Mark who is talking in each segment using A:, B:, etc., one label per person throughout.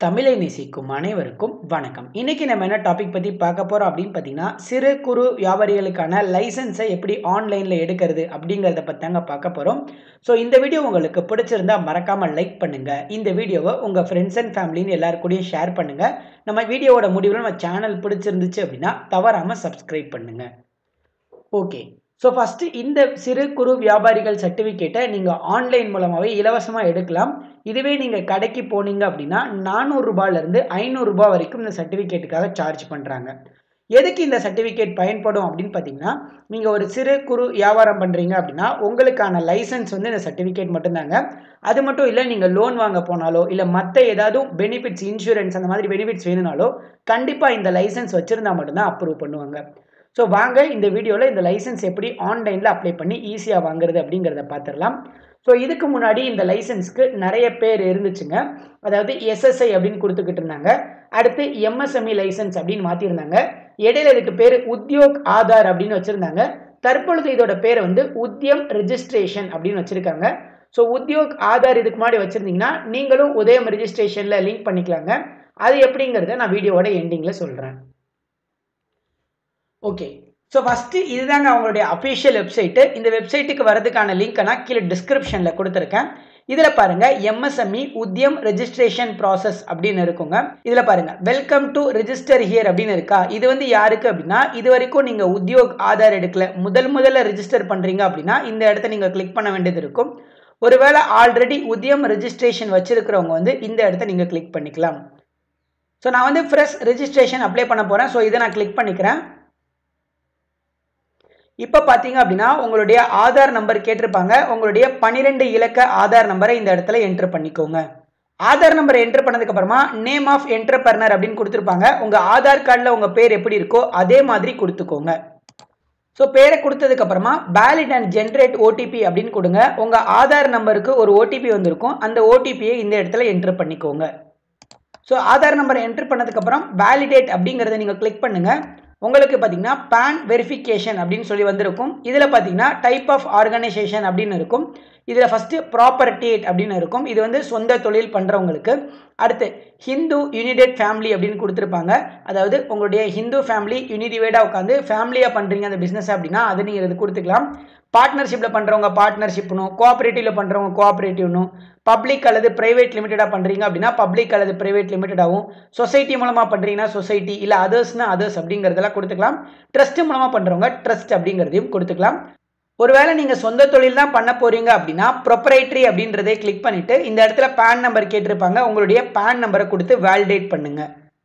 A: தமிழை நேசிக்கும் அனைவருக்கும் வணக்கம் இன்னைக்கு நம்ம என்ன டாபிக் பற்றி பார்க்க போகிறோம் அப்படின்னு பார்த்தீங்கன்னா சிறு குறு வியாபாரிகளுக்கான லைசன்ஸை எப்படி ஆன்லைனில் எடுக்கிறது அப்படிங்கிறத பற்றி தாங்க பார்க்க போகிறோம் ஸோ இந்த வீடியோ உங்களுக்கு பிடிச்சிருந்தா மறக்காமல் லைக் பண்ணுங்கள் இந்த வீடியோவை உங்கள் ஃப்ரெண்ட்ஸ் அண்ட் ஃபேமிலின்னு எல்லாருக்கூடயும் ஷேர் பண்ணுங்கள் நம்ம வீடியோவோட முடிவில் நம்ம சேனல் பிடிச்சிருந்துச்சு அப்படின்னா தவறாமல் சப்ஸ்கிரைப் பண்ணுங்கள் ஓகே ஸோ ஃபஸ்ட்டு இந்த சிறு குறு வியாபாரிகள் சர்டிஃபிகேட்டை நீங்கள் ஆன்லைன் மூலமாகவே இலவசமாக எடுக்கலாம் இதுவே நீங்கள் கடைக்கு போனீங்க அப்படின்னா நானூறுரூபாலேருந்து ஐநூறுரூபா வரைக்கும் இந்த சர்டிஃபிகேட்டுக்காக சார்ஜ் பண்ணுறாங்க எதுக்கு இந்த சர்டிஃபிகேட் பயன்படும் அப்படின்னு பார்த்தீங்கன்னா நீங்கள் ஒரு சிறு குறு வியாபாரம் பண்ணுறீங்க அப்படின்னா உங்களுக்கான லைசன்ஸ் வந்து இந்த சர்டிஃபிகேட் மட்டும்தாங்க அது மட்டும் இல்லை நீங்கள் லோன் வாங்க போனாலோ இல்லை மற்ற ஏதாவது பெனிஃபிட்ஸ் இன்சூரன்ஸ் அந்த மாதிரி பெனிஃபிட்ஸ் வேணும்னாலோ கண்டிப்பாக இந்த லைசன்ஸ் வச்சுருந்தா மட்டும்தான் அப்ரூவ் பண்ணுவாங்க ஸோ வாங்க இந்த வீடியோவில் இந்த லைசன்ஸ் எப்படி ஆன்லைனில் அப்ளை பண்ணி ஈஸியாக வாங்குறது அப்படிங்கிறத பார்த்துடலாம் ஸோ இதுக்கு முன்னாடி இந்த லைசன்ஸ்க்கு நிறைய பேர் இருந்துச்சுங்க அதாவது எஸ்எஸ்ஐ அப்படின்னு கொடுத்துக்கிட்டு இருந்தாங்க அடுத்து எம்எஸ்எம்இ லைசன்ஸ் அப்படின்னு மாற்றிருந்தாங்க இடையில இதுக்கு பேர் உத்யோக் ஆதார் அப்படின்னு வச்சுருந்தாங்க தற்பொழுது இதோட பேரை வந்து உத்யம் ரெஜிஸ்ட்ரேஷன் அப்படின்னு வச்சுருக்காங்க ஸோ உத்யோக் ஆதார் இதுக்கு முன்னாடி வச்சுருந்தீங்கன்னா நீங்களும் உதயம் ரெஜிஸ்ட்ரேஷனில் லிங்க் பண்ணிக்கலாங்க அது எப்படிங்கிறத நான் வீடியோவோட எண்டிங்கில் சொல்கிறேன் ஓகே ஸோ ஃபஸ்ட்டு இதுதாங்க அவங்களுடைய அஃபிஷியல் வெப்சைட்டு இந்த வெப்சைட்டுக்கு வரதுக்கான லிங்க்கை நான் கீழே டிஸ்கிரிப்ஷனில் கொடுத்துருக்கேன் இதில் பாருங்கள் எம்எஸ்எம்இ உத்யம் ரெஜிஸ்ட்ரேஷன் ப்ராசஸ் அப்படின்னு இருக்குங்க இதில் பாருங்கள் வெல்கம் டு ரெஜிஸ்டர் ஹியர் அப்படின்னு இருக்கா இது வந்து யாருக்கு அப்படின்னா இது வரைக்கும் நீங்கள் உத்யோக் ஆதார் எடுக்கல முதல் முதல்ல ரெஜிஸ்டர் பண்ணுறீங்க அப்படின்னா இந்த இடத்த நீங்கள் கிளிக் பண்ண வேண்டியது இருக்கும் ஒருவேளை ஆல்ரெடி உத்யம் ரெஜிஸ்ட்ரேஷன் வச்சுருக்கிறவங்க வந்து இந்த இடத்த நீங்கள் கிளிக் பண்ணிக்கலாம் ஸோ நான் வந்து ஃப்ரெஷ் ரெஜிஸ்ட்ரேஷன் அப்ளை பண்ண போகிறேன் ஸோ இதை நான் கிளிக் பண்ணிக்கிறேன் இப்போ பார்த்தீங்க அப்படின்னா உங்களுடைய ஆதார் நம்பர் கேட்டிருப்பாங்க உங்களுடைய பன்னிரெண்டு இலக்க ஆதார் நம்பரை இந்த இடத்துல என்ட்ரு பண்ணிக்கோங்க ஆதார் நம்பர் என்ட்ரு பண்ணதுக்கு அப்புறமா நேம் ஆஃப் என்டர்பர்னர் அப்படின்னு கொடுத்துருப்பாங்க உங்கள் ஆதார் கார்டில் உங்கள் பேர் எப்படி இருக்கோ அதே மாதிரி கொடுத்துக்கோங்க ஸோ பேரை கொடுத்ததுக்கு அப்புறமா வேலிட் அண்ட் ஜென்ரேட் ஓடிபி அப்படின்னு கொடுங்க உங்கள் ஆதார் நம்பருக்கு ஒரு ஓடிபி வந்திருக்கும் அந்த ஓடிபியை இந்த இடத்துல என்ட்ரு பண்ணிக்கோங்க ஸோ ஆதார் நம்பரை என்ட்ரு பண்ணதுக்கப்புறம் வேலிடேட் அப்படிங்கிறத நீங்கள் கிளிக் பண்ணுங்கள் உங்களுக்கு பார்த்தீங்கன்னா பேன் வெரிஃபிகேஷன் அப்படின்னு சொல்லி வந்திருக்கும் இதில் பார்த்தீங்கன்னா டைப் ஆஃப் ஆர்கனைசேஷன் அப்படின்னு இருக்கும் இதில் ஃபஸ்ட்டு ப்ராப்பர்டேட் அப்படின்னு இருக்கும் இது வந்து சொந்த தொழில் பண்ணுறவங்களுக்கு அடுத்து ஹிந்து யுனைடெட் ஃபேமிலி அப்படின்னு கொடுத்துருப்பாங்க அதாவது உங்களுடைய ஹிந்து ஃபேமிலி யூனிடிவேடாக உட்காந்து ஃபேமிலியாக பண்ணுறீங்க அந்த பிஸ்னஸ் அப்படின்னா அது நீங்கள் இது கொடுத்துக்கலாம் பார்ட்னர்ஷிப்பில் பண்ணுறவங்க பார்ட்னர்ஷிப்னும் கோஆப்ரேட்டிவில் பண்ணுறவங்க கோஆப்ரேட்டிவ்னும் பப்ளிக் அல்லது ப்ரைவேட் லிமிட்டடாக பண்ணுறீங்க அப்படின்னா பப்ளிக் அல்லது ப்ரைவேட் லிமிட்டடாகவும் சொசைட்டி மூலமாக பண்ணுறீங்கன்னா சொசைட்டி இல்லை அதர்ஸ்னா அதர்ஸ் அப்படிங்கிறதெல்லாம் கொடுத்துக்கலாம் ட்ரஸ்ட் மூலமாக பண்ணுறவங்க ட்ரஸ்ட் அப்படிங்கிறதையும் கொடுத்துக்கலாம் ஒருவேளை நீங்கள் சொந்த தொழில் தான் பண்ண போகிறீங்க அப்படின்னா ப்ரொப்பரைட்ரி அப்படின்றதை கிளிக் பண்ணிவிட்டு இந்த இடத்துல பேன் நம்பர் கேட்டிருப்பாங்க உங்களுடைய பேன் நம்பரை கொடுத்து வேலிடேட் பண்ணுங்கள்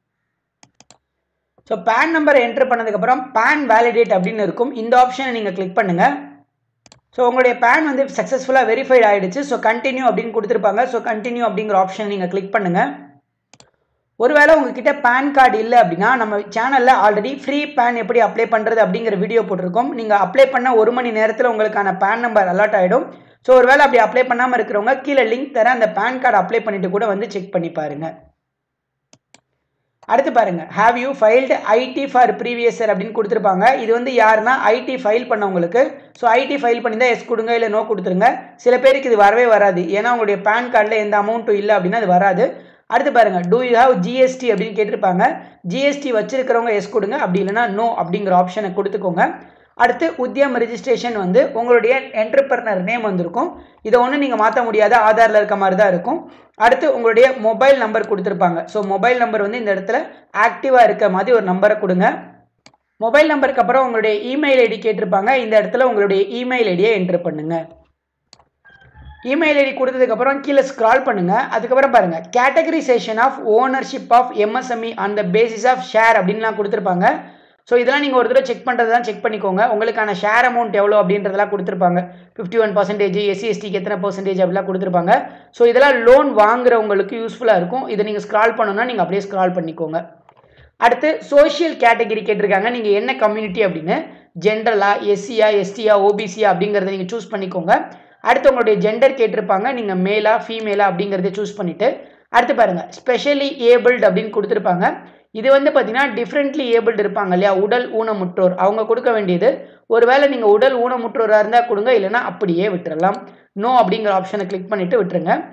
A: ஸோ பேன் நம்பரை என்ட்ரு பண்ணதுக்கப்புறம் பேன் வேலிடேட் அப்படின்னு இருக்கும் இந்த ஆப்ஷனை நீங்கள் கிளிக் பண்ணுங்கள் ஸோ உங்களுடைய பேன் வந்து சக்ஸஸ்ஃபுல்லாக வெரிஃபைட் ஆகிடுச்சு ஸோ கண்டினியூ அப்படின்னு கொடுத்துருப்பாங்க ஸோ கண்டினியூ அப்படிங்கிற ஆப்ஷன் நீங்கள் கிளிக் பண்ணுங்கள் ஒருவேளை உங்ககிட்ட பேன் கார்டு இல்லை அப்படின்னா நம்ம சேனலில் ஆல்ரெடி ஃப்ரீ பேன் எப்படி அப்ளை பண்ணுறது அப்படிங்கிற வீடியோ போட்டிருக்கோம் நீங்கள் அப்ளை பண்ண ஒரு மணி நேரத்தில் உங்களுக்கான பேன் நம்பர் அலாட் ஆகிடும் ஸோ ஒருவேளை அப்படி அப்ளை பண்ணாமல் இருக்கிறவங்க கீழே லிங்க் தரேன் அந்த பேன் கார்டு அப்ளை பண்ணிட்டு கூட வந்து செக் பண்ணி பாருங்கள் அடுத்து பாருங்க have you filed IT for previous year அப்படின்னு கொடுத்துருப்பாங்க இது வந்து யாருன்னா ஐடி ஃபைல் பண்ணவங்களுக்கு ஸோ ஐடி ஃபைல் பண்ணி தான் எஸ் கொடுங்க இல்லை நோ கொடுத்துருங்க சில பேருக்கு இது வரவே வராது ஏன்னா உங்களுடைய பேன் கார்டில் எந்த அமௌண்ட்டும் இல்லை அப்படின்னா அது வராது அடுத்து பாருங்க டூ யூ ஹாவ் ஜிஎஸ்டி அப்படின்னு கேட்டிருப்பாங்க ஜிஎஸ்டி வச்சிருக்கிறவங்க எஸ் கொடுங்க அப்படி இல்லைனா நோ அப்படிங்கிற ஆப்ஷனை கொடுத்துக்கோங்க அடுத்து உத்தியம் ரெஜிஸ்ட்ரேஷன் வந்து உங்களுடைய என்டர்பிரனர் நேம் வந்திருக்கும் இதை ஒன்றும் நீங்கள் மாற்ற முடியாத ஆதாரில் இருக்க மாதிரி தான் இருக்கும் அடுத்து உங்களுடைய மொபைல் நம்பர் கொடுத்துருப்பாங்க ஸோ மொபைல் நம்பர் வந்து இந்த இடத்துல ஆக்டிவாக இருக்க மாதிரி ஒரு நம்பரை கொடுங்க மொபைல் நம்பருக்கு அப்புறம் உங்களுடைய இமெயில் ஐடி கேட்டிருப்பாங்க இந்த இடத்துல உங்களுடைய இமெயில் ஐடியை என்ட்ரு பண்ணுங்கள் இமெயில் ஐடி கொடுத்ததுக்கப்புறம் கீழே ஸ்க்ரால் பண்ணுங்கள் அதுக்கப்புறம் பாருங்கள் categorisation of ownership of MSME அந்த பேசிஸ் ஆஃப் ஷேர் அப்படின்லாம் கொடுத்துருப்பாங்க ஸோ இதெல்லாம் நீங்கள் ஒரு தடவை செக் பண்ணுறது தான் செக் பண்ணிக்கோங்க உங்களுக்கான ஷேர் அமௌண்ட் எவ்வளோ அப்படின்றதெல்லாம் கொடுத்துருப்பாங்க ஃபிஃப்டி ஒன் பர்சன்டேஜ் எஸ்சி எஸ்டிக்கு எத்தனை பர்சன்டேஜ் அப்படிலாம் கொடுத்துருப்பாங்க ஸோ இதெல்லாம் லோன் வாங்குறவங்களுக்கு யூஸ்ஃபுல்லாக இருக்கும் இதை நீங்கள் ஸ்க்ரால் பண்ணணும்னா நீங்கள் அப்படியே ஸ்க்ரால் பண்ணிக்கோங்க அடுத்து சோஷியல் கேட்டகரி கேட்டிருக்காங்க நீங்கள் என்ன கம்யூனிட்டி அப்படின்னு ஜென்ரலா எஸ்சியா எஸ்டியா ஓபிசியா அப்படிங்கிறத நீங்கள் சூஸ் பண்ணிக்கோங்க அடுத்து உங்களுடைய ஜெண்டர் கேட்டிருப்பாங்க நீங்கள் மேலா ஃபீமேலா அப்படிங்கிறத சூஸ் பண்ணிவிட்டு அடுத்து பாருங்கள் ஸ்பெஷலி ஏபிள்டு அப்படின்னு கொடுத்துருப்பாங்க இது வந்து பார்த்தீங்கன்னா டிஃப்ரெண்ட்லி ஏபிள்டு இருப்பாங்க இல்லையா உடல் ஊனமுற்றோர் அவங்க கொடுக்க வேண்டியது ஒருவேளை நீங்கள் உடல் ஊனமுற்றோராக இருந்தால் கொடுங்க இல்லைன்னா அப்படியே விட்டுறலாம் நோ அப்படிங்கிற ஆப்ஷனை கிளிக் பண்ணிவிட்டு விட்டுருங்க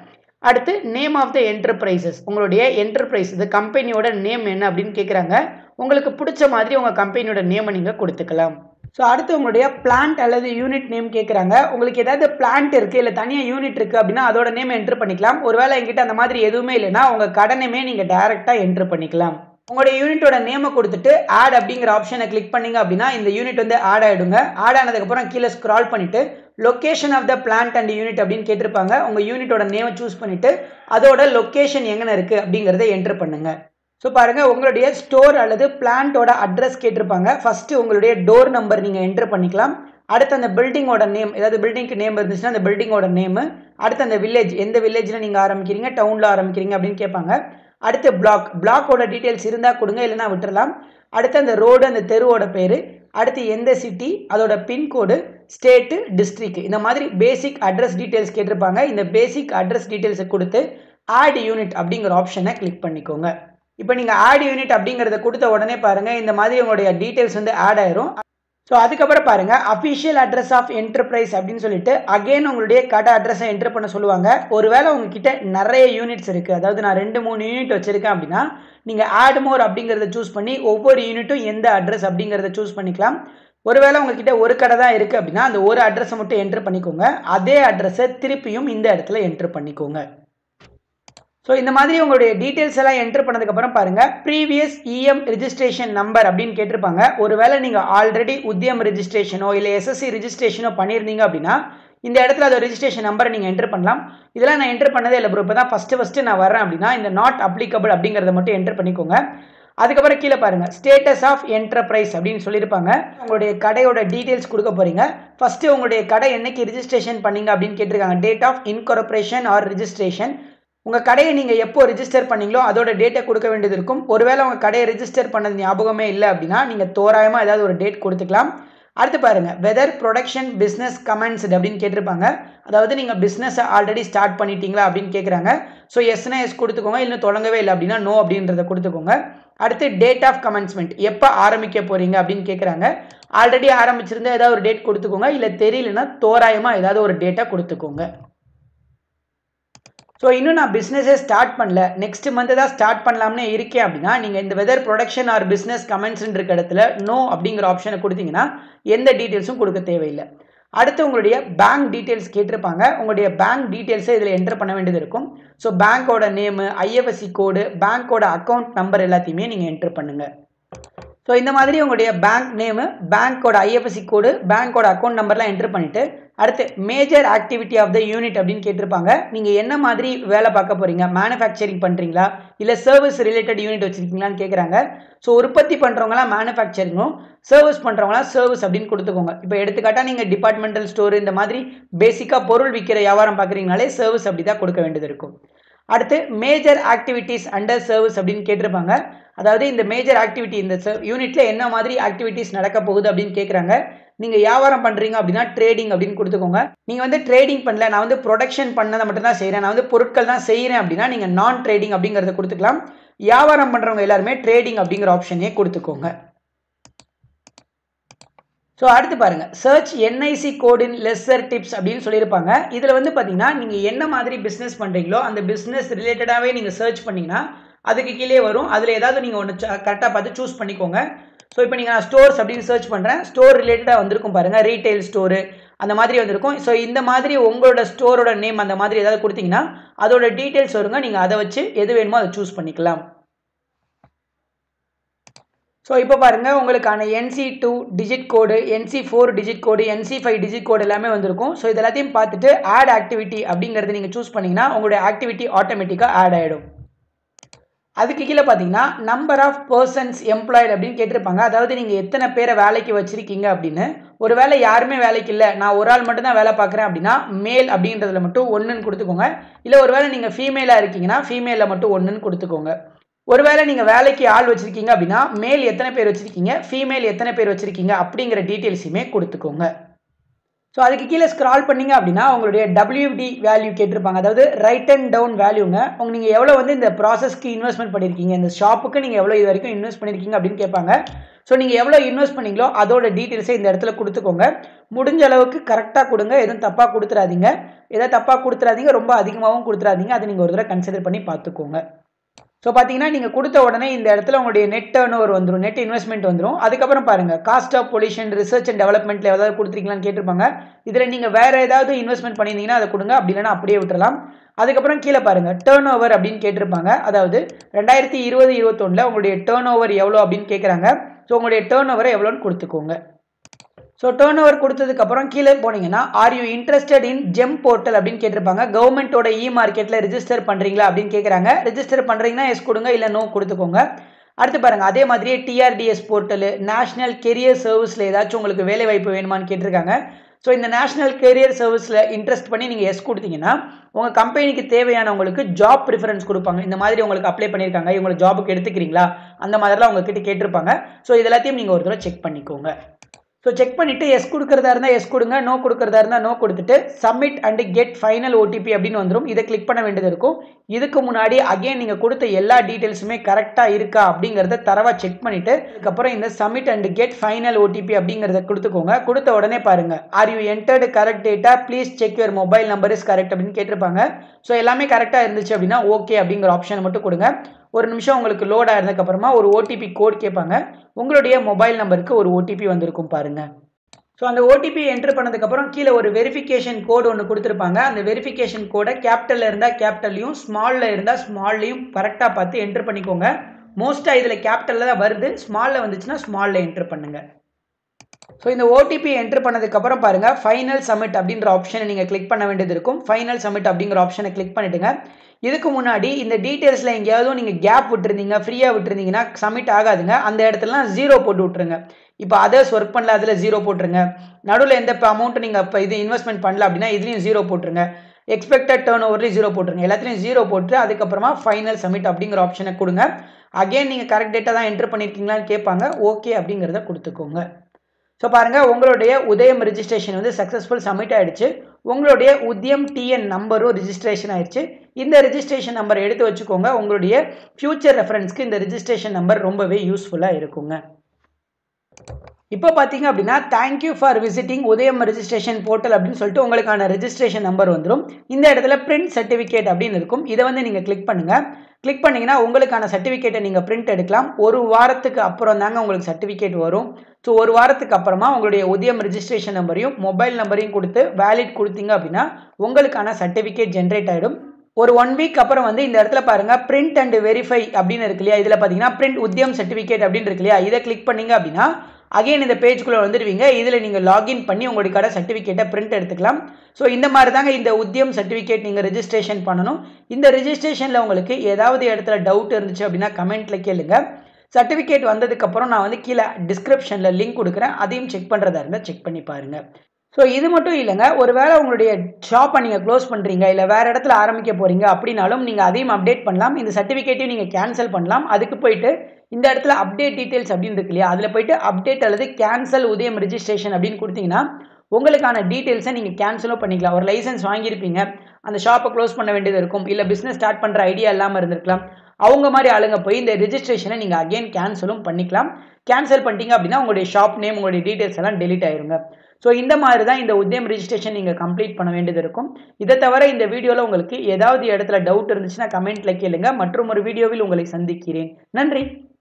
A: அடுத்து நேம் ஆஃப் த என்டர்பிரைசஸ் உங்களுடைய என்டர்பிரைஸ் இது கம்பெனியோட நேம் என்ன அப்படின்னு கேட்குறாங்க உங்களுக்கு பிடிச்ச மாதிரி உங்கள் கம்பெனியோட நேமை நீங்கள் கொடுத்துக்கலாம் ஸோ அடுத்து உங்களுடைய பிளான்ட் அல்லது யூனிட் நேம் கேட்குறாங்க உங்களுக்கு ஏதாவது பிளான்ட் இருக்குது இல்லை தனியாக யூனிட் இருக்குது அப்படின்னா அதோட நேம் என்ட்ரு பண்ணிக்கலாம் ஒருவேளை என்கிட்ட அந்த மாதிரி எதுவுமே இல்லைன்னா உங்கள் கடனையுமே நீங்கள் டேரெக்டாக என்ட்ரு பண்ணிக்கலாம் உங்களுடைய யூனிட்டோட நேமை கொடுத்துட்டு ஆட் அப்படிங்கிற ஆப்ஷனை கிளிக் பண்ணீங்க அப்படின்னா இந்த யூனிட் வந்து ஆட் ஆகிடுங்க ஆட் ஆனதுக்கப்புறம் கீழே ஸ்க்ரால் பண்ணிவிட்டு location of the plant and unit அப்படின்னு கேட்டிருப்பாங்க உங்கள் யூனிட்டோட நேமை சூஸ் பண்ணிவிட்டு அதோட லொக்கேஷன் எங்கே இருக்குது அப்படிங்கிறத என்ட்ரு பண்ணுங்கள் ஸோ பாருங்கள் உங்களுடைய ஸ்டோர் அல்லது பிளான்ட்டோட அட்ரஸ் கேட்டிருப்பாங்க ஃபஸ்ட்டு உங்களுடைய டோர் நம்பர் நீங்கள் என்ட்ரு பண்ணிக்கலாம் அடுத்து அந்த பில்டிங்கோட நேம் ஏதாவது பில்டிங்க்கு நேம் இருந்துச்சுன்னா அந்த பில்டிங்கோட நேமு அடுத்து அந்த வில்லேஜ் எந்த வில்லேஜில் நீங்கள் ஆரம்பிக்கிறீங்க டவுனில் ஆரம்பிக்கிறீங்க அப்படின்னு கேட்பாங்க அடுத்து பிளாக் பிளாக்கோட டீட்டெயில்ஸ் இருந்தால் கொடுங்க இல்லைனா விட்டுறலாம் அடுத்து அந்த ரோடு அந்த தெருவோட பேர் அடுத்து எந்த சிட்டி அதோட பின்கோடு ஸ்டேட்டு டிஸ்ட்ரிக்ட் இந்த மாதிரி பேசிக் அட்ரஸ் டீட்டெயில்ஸ் கேட்டிருப்பாங்க இந்த பேசிக் அட்ரஸ் டீட்டெயில்ஸை கொடுத்து ஆட் யூனிட் அப்படிங்கிற ஆப்ஷனை கிளிக் பண்ணிக்கோங்க இப்போ நீங்கள் ஆட் யூனிட் அப்படிங்கிறத கொடுத்த உடனே பாருங்கள் இந்த மாதிரி உங்களுடைய டீட்டெயில்ஸ் வந்து ஆட் ஆயிரும் ஸோ அதுக்கப்புறம் பாருங்கள் அஃபிஷியல் அட்ரஸ் ஆஃப் என்டர்பிரைஸ் அப்படின்னு சொல்லிட்டு அகைன் உங்களுடைய கடை அட்ரஸை என்டர் பண்ண சொல்லுவாங்க ஒருவேளை உங்ககிட்ட நிறைய யூனிட்ஸ் இருக்குது அதாவது நான் ரெண்டு மூணு யூனிட் வச்சுருக்கேன் அப்படின்னா நீங்கள் ஆட் மோர் அப்படிங்கிறத சூஸ் பண்ணி ஒவ்வொரு யூனிட்டும் எந்த அட்ரஸ் அப்படிங்கிறத சூஸ் பண்ணிக்கலாம் ஒருவேளை உங்ககிட்ட ஒரு கடை தான் இருக்குது அப்படின்னா அந்த ஒரு அட்ரஸை மட்டும் என்டர் பண்ணிக்கோங்க அதே அட்ரஸை திருப்பியும் இந்த இடத்துல என்டர் பண்ணிக்கோங்க ஸோ இந்த மாதிரி உங்களுடைய டீட்டெயில்ஸ் எல்லாம் என்டர் பண்ணதுக்கப்புறம் பாருங்கள் ப்ரீவியஸ் இஎம் ரிஜிஸ்ட்ரேஷன் நம்பர் அப்படின்னு கேட்டிருப்பாங்க ஒருவேளை நீங்கள் ஆல்ரெடி உத்தியம் ரிஜிஸ்ட்ரேஷனோ இல்லை எஸ்எஸ்சி ரிஜிஸ்ட்ரேஷனோ பண்ணியிருந்தீங்க அப்படின்னா இந்த இடத்துல அதோட ரிஜிஸ்ட்ரேஷன் நம்பரை நீங்கள் என்டர் பண்ணலாம் இதெல்லாம் நான் என்டர் பண்ணதே இல்லை ப்ரோ இப்போ தான் ஃபஸ்ட்டு ஃபஸ்ட்டு நான் வரேன் அப்படின்னா இந்த நாட் அப்ளிகபிள் அப்படிங்கிறத மட்டும் என்டர் பண்ணிக்கோங்க அதுக்கப்புறம் கீழே பாருங்க ஸ்டேட்டஸ் ஆஃப் என்டர்பிரைஸ் அப்படின்னு சொல்லியிருப்பாங்க உங்களுடைய கடையோட டீட்டெயில்ஸ் கொடுக்க போறீங்க ஃபர்ஸ்ட் உங்களுடைய கடை என்னைக்கு ரிஜிஸ்ட்ரேஷன் பண்ணீங்க அப்படின்னு கேட்டிருக்காங்க date of incorporation or registration உங்கள் கடையை நீங்கள் எப்போ ரிஜிஸ்டர் பண்ணீங்களோ அதோட டேட்டை கொடுக்க வேண்டியது இருக்கும் ஒருவேளை உங்கள் கடையை ரிஜிஸ்டர் பண்ணது ஞாபகமே இல்லை அப்படின்னா நீங்கள் தோராயமாக ஏதாவது ஒரு டேட் கொடுத்துக்கலாம் அடுத்து பாருங்க வெதர் ப்ரொடக்ஷன் பிஸ்னஸ் கமெண்ட்ஸ்டு அப்படின்னு கேட்டிருப்பாங்க அதாவது நீங்கள் பிஸ்னஸை ஆல்ரெடி ஸ்டார்ட் பண்ணிட்டீங்களா அப்படின்னு கேட்குறாங்க ஸோ எஸ்னா எஸ் கொடுத்துக்கோங்க இன்னும் தொடங்கவே இல்லை அப்படின்னா நோ அப்படின்றத கொடுத்துக்கோங்க அடுத்து டேட் ஆஃப் கமென்ஸ்மெண்ட் எப்போ ஆரம்பிக்க போகிறீங்க அப்படின்னு கேட்குறாங்க ஆல்ரெடி ஆரம்பிச்சிருந்தா ஏதாவது ஒரு டேட் கொடுத்துக்கோங்க இல்லை தெரியலனா தோராயமாக ஏதாவது ஒரு டேட்டை கொடுத்துக்கோங்க ஸோ இன்னும் நான் பிஸ்னஸே ஸ்டார்ட் பண்ணல நெக்ஸ்ட் மந்த் தான் ஸ்டார்ட் பண்ணலாம்னு இருக்கேன் அப்படின்னா நீங்கள் இந்த whether production or business comments இருக்க இடத்துல நோ அப்படிங்கிற ஆப்ஷனை கொடுத்தீங்கன்னா எந்த டீட்டெயில்ஸும் கொடுக்க தேவையில்லை அடுத்து உங்களுடைய பேங்க் டீட்டெயில்ஸ் கேட்டிருப்பாங்க உங்களுடைய பேங்க் டீட்டெயில்ஸை இதில் என்டர் பண்ண வேண்டியது இருக்கும் ஸோ பேங்க்கோட நேமு ஐஎஃப்எஸ்சி கோடு பேங்க்கோட அக்கௌண்ட் நம்பர் எல்லாத்தையுமே நீங்கள் என்டர் பண்ணுங்கள் ஸோ இந்த மாதிரி உங்களுடைய பேங்க் நேமு பேங்க்கோட ஐஎஃப்எஸ்சி கோடு பேங்க்கோட அக்கௌண்ட் நம்பர்லாம் என்டர் பண்ணிவிட்டு அடுத்து major activity of the unit அப்படின்னு கேட்டிருப்பாங்க நீங்கள் என்ன மாதிரி வேலை பார்க்க போகிறீங்க மேனுஃபேக்சரிங் பண்ணுறீங்களா இல்லை சர்வீஸ் ரிலேட்டட் யூனிட் வச்சுருக்கீங்களான்னு கேட்குறாங்க ஸோ உற்பத்தி பண்ணுறவங்களாம் மேனுஃபேக்சரிங்கும் சர்வீஸ் பண்ணுறவங்களாம் சர்வீஸ் அப்படின்னு கொடுத்துக்கோங்க இப்போ எடுத்துக்காட்டால் நீங்கள் டிபார்ட்மெண்டல் ஸ்டோர் இந்த மாதிரி பேசிக்காக பொருள் விற்கிற வியாபாரம் பார்க்குறீங்கனாலே சர்வீஸ் அப்படி தான் கொடுக்க வேண்டியது இருக்கும் அடுத்து மேஜர் ஆக்டிவிட்டீஸ் அண்டர் சர்வீஸ் அப்படின்னு கேட்டிருப்பாங்க அதாவது இந்த மேஜர் ஆக்டிவிட்டி இந்த யூனிட்டில் என்ன மாதிரி ஆக்டிவிட்டீஸ் நடக்க போகுது அப்படின்னு கேட்குறாங்க நீங்கள் வியாபாரம் பண்ணுறீங்க அப்படின்னா ட்ரேடிங் அப்படின்னு கொடுத்துக்கோங்க நீங்கள் வந்து ட்ரேடிங் பண்ணல நான் வந்து ப்ரொடக்ஷன் பண்ணதை மட்டும் தான் செய்கிறேன் நான் வந்து பொருட்கள் தான் செய்கிறேன் அப்படின்னா நீங்கள் நான் ட்ரேடிங் அப்படிங்கிறத கொடுத்துக்கலாம் வியாபாரம் பண்ணுறவங்க எல்லாருமே ட்ரேடிங் அப்படிங்கிற ஆப்ஷனே கொடுத்துக்கோங்க ஸோ அடுத்து பாருங்கள் சர்ச் என்ஐசி கோடின் லெஸ்ஸர் டிப்ஸ் அப்படின்னு சொல்லியிருப்பாங்க இதில் வந்து பார்த்தீங்கன்னா நீங்கள் என்ன மாதிரி பிஸ்னஸ் பண்ணுறீங்களோ அந்த பிஸ்னஸ் ரிலேட்டடாகவே நீங்கள் சர்ச் பண்ணிங்கன்னா அதுக்கு கீழே வரும் அதில் ஏதாவது நீங்கள் ஒன்று கரெக்டாக பார்த்து சூஸ் பண்ணிக்கோங்க ஸோ இப்போ நீங்கள் நான் ஸ்டோர்ஸ் அப்படின்னு சர்ச் பண்ணுறேன் ஸ்டோர் ரிலேட்டடாக வந்திருக்கும் பாருங்கள் ரீட்டைல் ஸ்டோரு அந்த மாதிரி வந்திருக்கும் ஸோ இந்த மாதிரி உங்களோட ஸ்டோரோட நேம் அந்த மாதிரி ஏதாவது கொடுத்தீங்கன்னா அதோட டீட்டெயில்ஸ் வருங்க நீங்கள் அதை வச்சு எது வேணுமோ அதை சூஸ் பண்ணிக்கலாம் ஸோ இப்போ பாருங்கள் உங்களுக்கான NC two digit code NC four digit code NC five digit code எல்லாமே வந்திருக்கும் ஸோ இது எல்லாத்தையும் பார்த்துட்டு ஆட் ஆக்டிவிட்டி அப்படிங்கிறத நீங்கள் சூஸ் பண்ணிங்கன்னா உங்களுடைய ஆக்டிவிட்டி ஆட்டோமேட்டிக்காக ஆட் ஆகிடும் அதுக்கு கீழே பார்த்தீங்கன்னா நம்பர் ஆஃப் பர்சன்ஸ் எம்ப்ளாய்டு அப்படின்னு கேட்டிருப்பாங்க அதாவது நீங்கள் எத்தனை பேரை வேலைக்கு வச்சுருக்கீங்க அப்படின்னு ஒரு வேலை யாருமே வேலைக்கு இல்லை நான் ஒரு ஆள் மட்டும் தான் வேலை பார்க்குறேன் அப்படின்னா மேல் அப்படின்றதுல மட்டும் ஒன்றுன்னு கொடுத்துக்கோங்க இல்லை ஒரு வேளை நீங்கள் ஃபீமேலாக இருக்கீங்கன்னா ஃபீமேலில் மட்டும் ஒன்றுன்னு கொடுத்துக்கோங்க ஒருவேளை நீங்கள் வேலைக்கு ஆள் வச்சுருக்கீங்க அப்படின்னா மேல் எத்தனை பேர் வச்சுருக்கீங்க ஃபீமேல் எத்தனை பேர் வச்சுருக்கீங்க அப்படிங்கிற டீட்டெயில்ஸுமே கொடுத்துக்கோங்க ஸோ அதுக்கு கீழே ஸ்க்ரால் பண்ணீங்க அப்படின்னா உங்களுடைய டபிள்யூடி வேல்யூ கேட்டிருப்பாங்க அதாவது ரைட் அண்ட் டவுன் வேல்யூங்க உங்க நீங்கள் எவ்வளோ வந்து இந்த ப்ராசஸ்க்கு இன்வெஸ்ட்மெண்ட் பண்ணியிருக்கீங்க இந்த ஷாப்புக்கு நீங்கள் எவ்வளோ இது வரைக்கும் இன்வெஸ்ட் பண்ணியிருக்கீங்க அப்படின்னு கேட்பாங்க ஸோ நீங்கள் எவ்வளோ இன்வெஸ்ட் பண்ணீங்களோ அதோட டீட்டெயில்ஸை இந்த இடத்துல கொடுத்துக்கோங்க முடிஞ்ச அளவுக்கு கரெக்டாக கொடுங்க எதுவும் தப்பாக கொடுத்துறாதீங்க எதாவது தப்பாக கொடுத்துறாதீங்க ரொம்ப அதிகமாகவும் கொடுத்துறாதீங்க அதை நீங்கள் ஒரு தடவை கன்சிடர் பண்ணி பார்த்துக்கோங்க ஸோ பார்த்தீங்கன்னா நீங்கள் கொடுத்த உடனே இந்த இடத்துல உங்களுடைய நெட் டேர்ன் ஓவர் வந்துடும் நெட் இன்வெஸ்ட்மெண்ட் வந்துடும் அதுக்கப்புறம் பாருங்கள் cost of pollution research and டெவலப்மெண்ட்டில் ஏதாவது கொடுத்துருக்கீங்களான்னு கேட்டிருப்பாங்க இதில் நீங்கள் வேறு ஏதாவது இன்வெஸ்ட்மெண்ட் பண்ணியிருந்தீங்கன்னா அதை கொடுங்க அப்படி இல்லைன்னா அப்படியே விட்டுறலாம் அதுக்கப்புறம் கீழே பாருங்கள் டேர்ன் ஓவர் அப்படின்னு கேட்டிருப்பாங்க அதாவது ரெண்டாயிரத்தி இருபது இருபத்தொன்னில் உங்களுடைய டேர்ன் ஓவர் எவ்வளோ அப்படின்னு கேட்குறாங்க ஸோ உங்களுடைய டேர்ன் ஓவரை எவ்வளோன்னு கொடுத்துக்கோங்க ஸோ டேர்ன் ஓவர் கொடுத்ததுக்கப்புறம் கீழே போனீங்கன்னா are you interested in GeM portal அப்படின்னு கேட்டிருப்பாங்க கவர்மெண்ட்டோட இ மார்க்கெட்டில் ரிஜிஸ்டர் பண்ணுறீங்களா அப்படின்னு கேட்குறாங்க ரிஜிஸ்டர் பண்ணுறீங்கன்னா எஸ் கொடுங்க இல்லை நோ கொடுத்துக்கோங்க அடுத்து பாருங்கள் அதே மாதிரியே டிஆர்டிஎஸ் போர்ட்டல் நேஷனல் கெரியர் சர்வீஸில் ஏதாச்சும் உங்களுக்கு வேலை வாய்ப்பு வேணுமான்னு கேட்டிருக்காங்க ஸோ இந்த நேஷனல் கெரியர் சர்வீஸில் இன்ட்ரெஸ்ட் பண்ணி நீங்கள் எஸ் கொடுத்தீங்கன்னா உங்கள் கம்பெனிக்கு தேவையானவங்களுக்கு ஜாப் ப்ரிஃபரன்ஸ் கொடுப்பாங்க இந்த மாதிரி உங்களுக்கு அப்ளை பண்ணியிருக்காங்க இவங்களை ஜாபுக்கு எடுத்துக்கிறீங்களா அந்த மாதிரிலாம் உங்ககிட்ட கேட்டிருப்பாங்க ஸோ இது எல்லாத்தையும் நீங்கள் ஒரு தடவை செக் பண்ணிக்கோங்க ஸோ செக் பண்ணிவிட்டு எஸ் கொடுக்குறதா இருந்தால் எஸ் கொடுங்க நோ கொடுக்குறதா இருந்தால் நோ கொடுத்துட்டு submit and get final OTP அப்படின்னு வந்துடும் இதை கிளிக் பண்ண வேண்டியது இருக்கும் இதுக்கு முன்னாடி அகைன் நீங்கள் கொடுத்த எல்லா டீட்டெயில்ஸுமே கரெக்டாக இருக்கா அப்படிங்கிறத தரவாக செக் பண்ணிவிட்டு அதுக்கப்புறம் இந்த submit and get final OTP அப்படிங்கிறத கொடுத்துக்கோங்க கொடுத்த உடனே பாருங்கள் are you entered correct data please check your mobile number is correct அப்படின்னு கேட்டிருப்பாங்க ஸோ எல்லாமே கரெக்டாக இருந்துச்சு அப்படின்னா ஓகே அப்படிங்கிற ஆப்ஷனை மட்டும் கொடுங்க ஒரு நிமிஷம் உங்களுக்கு லோட் ஆயிருந்ததுக்கப்புறமா ஒரு ஓடிபி கோட் கேட்பாங்க உங்களுடைய மொபைல் நம்பருக்கு ஒரு ஓடிபி வந்திருக்கும் பாருங்கள் ஸோ அந்த ஓடிபி என்ட்ரு பண்ணதுக்கப்புறம் கீழே ஒரு வெரிஃபிகேஷன் கோடு ஒன்று கொடுத்துருப்பாங்க அந்த வெரிஃபிகேஷன் கோடை கேபிட்டலில் இருந்தால் கேபிட்டல்லையும் ஸ்மாலில் இருந்தால் ஸ்மால்லையும் கரெக்டாக பார்த்து என்ட்ரு பண்ணிக்கோங்க மோஸ்ட்டாக இதில் கேபிட்டலில் தான் வருது ஸ்மாலில் வந்துச்சுன்னா ஸ்மாலில் என்ட்ரு பண்ணுங்கள் ஸோ இந்த ஓடிபி என்ட்ரு பண்ணதுக்கப்புறம் பாருங்கள் ஃபைனல் சப்மிட் அப்படின்ற ஆப்ஷனை நீங்கள் கிளிக் பண்ண வேண்டியது இருக்கும் ஃபைனல் சப்மிட் அப்படிங்கிற ஆப்ஷனை கிளிக் பண்ணிவிடுங்க இதுக்கு முன்னாடி இந்த டீட்டெயில்ஸில் எங்கேயாவது நீங்கள் கேப் விட்டுருந்தீங்க ஃப்ரீயாக விட்டுருந்தீங்கன்னா சப்மிட் ஆகாதுங்க அந்த இடத்துலலாம் ஜீரோ போட்டு விட்ருங்க இப்போ அதர்ஸ் ஒர்க் பண்ணல அதில் ஜீரோ போட்டுருங்க நடுவில் எந்த அமௌண்ட்டு நீங்கள் இப்போ இது இன்வெஸ்ட்மெண்ட் பண்ணல அப்படின்னா இதுலேயும் ஜீரோ போட்டுருங்க எக்ஸ்பெக்டட் டேர்ன் ஓவர்லேயும் ஜீரோ போட்டுருங்க எல்லாத்துலேயும் ஜீரோ போட்டு அதுக்கப்புறமா ஃபைனல் சப்மிட் அப்படிங்கிற ஆப்ஷனை கொடுங்க அகைன் நீங்கள் கரெக்ட் டேட்டா தான் என்ட்ரு பண்ணியிருக்கீங்களான்னு கேட்பாங்க ஓகே அப்படிங்கிறத கொடுத்துக்கோங்க ஸோ பாருங்கள் உங்களுடைய உதயம் ரிஜிஸ்ட்ரேஷன் வந்து சக்ஸஸ்ஃபுல் சப்மிட் ஆகிடுச்சு உங்களுடைய உத்தியம் டிஎன் நம்பரும் ரிஜிஸ்ட்ரேஷன் ஆயிடுச்சு இந்த ரிஜிஸ்ட்ரேஷன் நம்பர் எடுத்து வச்சுக்கோங்க உங்களுடைய ஃப்யூச்சர் ரெஃபரன்ஸ்க்கு இந்த ரிஜிஸ்ட்ரேஷன் நம்பர் ரொம்பவே யூஸ்ஃபுல்லாக இருக்குங்க இப்போ பார்த்தீங்க அப்படின்னா thank you for visiting Udyam registration portal அப்படின்னு சொல்லிட்டு உங்களுக்கான ரெஜிஸ்ட்ரேஷன் நம்பர் வந்துடும் இந்த இடத்துல பிரிண்ட் சர்டிஃபிகேட் அப்படின்னு இருக்கும் இதை வந்து நீங்கள் கிளிக் பண்ணுங்கள் கிளிக் பண்ணிங்கன்னா உங்களுக்கான சர்டிஃபிகேட்டை நீங்கள் பிரிண்ட் எடுக்கலாம் ஒரு வாரத்துக்கு அப்புறம் தாங்க உங்களுக்கு சர்டிஃபிகேட் வரும் ஸோ ஒரு வாரத்துக்கு அப்புறமா உங்களுடைய உதயம் ரிஜிஸ்ட்ரேஷன் நம்பரையும் மொபைல் நம்பரையும் கொடுத்து வேலிட் கொடுத்தீங்க அப்படின்னா உங்களுக்கான சர்டிஃபிகேட் ஜென்ரேட் ஆகிடும் ஒரு ஒன் வீக் அப்புறம் வந்து இந்த இடத்துல பாருங்க பிரிண்ட் அண்ட் வெரிஃபை அப்படின்னு இருக்கு இல்லையா இதில் பார்த்தீங்கன்னா பிரிண்ட் உத்தியம் சர்டிஃபிகேட் அப்படின்னு இருக்கு இல்லையா இதை கிளிக் பண்ணீங்க அப்படின்னா அகைன் இந்த பேஜ்குள்ளே வந்துடுவீங்க இதில் நீங்கள் லாகின் பண்ணி உங்களுக்கான சர்டிஃபிகேட்டை பிரிண்ட் எடுத்துக்கலாம் ஸோ இந்த மாதிரி தாங்க இந்த உத்தியம் சர்டிஃபிகேட் நீங்கள் ரெஜிஸ்ட்ரேஷன் பண்ணணும் இந்த ரெஜிஸ்ட்ரேஷனில் உங்களுக்கு ஏதாவது இடத்துல டவுட் இருந்துச்சு அப்படின்னா கமெண்ட்டில் கேளுங்க சர்டிஃபிகேட் வந்ததுக்கப்புறம் நான் வந்து கீழே டிஸ்கிரிப்ஷனில் லிங்க் கொடுக்குறேன் அதையும் செக் பண்ணுறதா இருந்தால் செக் பண்ணி பாருங்கள் ஸோ இது மட்டும் இல்லைங்க ஒருவேளை உங்களுடைய ஷாப்பை நீங்கள் க்ளோஸ் பண்ணுறீங்க இல்லை வேறு இடத்துல ஆரம்பிக்க போகிறீங்க அப்படின்னாலும் நீங்கள் அதையும் அப்டேட் பண்ணலாம் இந்த சர்டிஃபிகேட்டையும் நீங்கள் கேன்சல் பண்ணலாம் அதுக்கு போயிட்டு இந்த இடத்துல அப்டேட் டீட்டெயில்ஸ் அப்படின்னு இருக்கு இல்லையா அதில் போயிட்டு அப்டேட் அல்லது கேன்சல் உதயம் ரிஜிஸ்ட்ரேஷன் அப்படின்னு கொடுத்தீங்கன்னா உங்களுக்கான டீட்டெயில்ஸை நீங்கள் கேன்சலும் பண்ணிக்கலாம் ஒரு லைசன்ஸ் வாங்கியிருப்பீங்க அந்த ஷாப்பை க்ளோஸ் பண்ண வேண்டியது இருக்கும் இல்லை பிஸ்னஸ் ஸ்டார்ட் பண்ணுற ஐடியா இல்லாமல் இருந்திருக்கலாம் அவங்க மாதிரி ஆளுங்க போய் இந்த ரிஜிஸ்ட்ரேஷனை நீங்கள் அகைன் கேன்சலும் பண்ணிக்கலாம் கேன்சல் பண்ணிட்டீங்க அப்படின்னா உங்களுடைய ஷாப் நேம் உங்களுடைய டீட்டெயில்ஸ் எல்லாம் டெலிட் ஆயிருங்க ஸோ இந்த மாதிரி தான் இந்த உத்தியம் ரிஜிஸ்ட்ரேஷன் நீங்கள் கம்ப்ளீட் பண்ண வேண்டியது இருக்கும் இதை தவிர இந்த வீடியோவில் உங்களுக்கு ஏதாவது இடத்துல டவுட் இருந்துச்சுன்னா கமெண்ட்டில் கேளுங்க மற்றும் ஒரு வீடியோவில் உங்களை சந்திக்கிறேன் நன்றி